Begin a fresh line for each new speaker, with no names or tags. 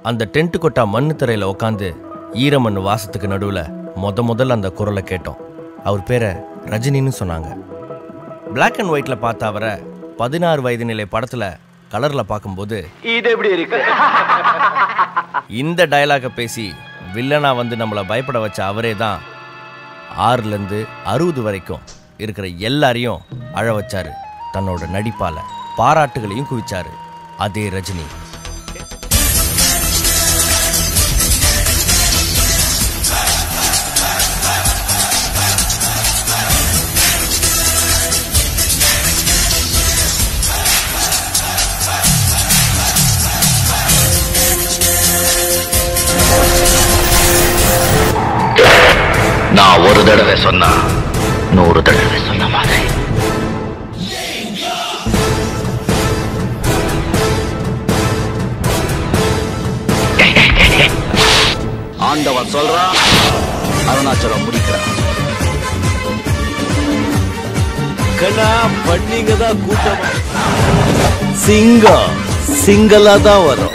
அந்த டென்ட் கொட்டா மண்ணு தரையில் உட்காந்து ஈரமண்ணு வாசத்துக்கு நடுவில் முத முதல்ல அந்த குரலை கேட்டோம் அவர் பேரை ரஜினின்னு சொன்னாங்க Black அண்ட் ஒயிட்ல பார்த்த அவரை பதினாறு வயது நிலை படத்தில் கலரில் பார்க்கும்போது
இது எப்படி இருக்கு
இந்த டயலாகை பேசி வில்லனா வந்து நம்மளை பயப்பட வச்ச அவரே தான் ஆறுலேருந்து அறுபது வரைக்கும் இருக்கிற எல்லாரையும் அழ வச்சாரு தன்னோட நடிப்பால பாராட்டுகளையும் குவிச்சாரு அதே ரஜினி
நான் ஒரு தடவை சொன்னா நூறு தடவை சொன்ன மாதிரி ஆண்டவன் சொல்றான் அருணாச்சலம் முடிக்கிறான்
கண்ணா பண்ணிங்க தான் கூட்டம் சிங்கம் சிங்கலா தான் வரும்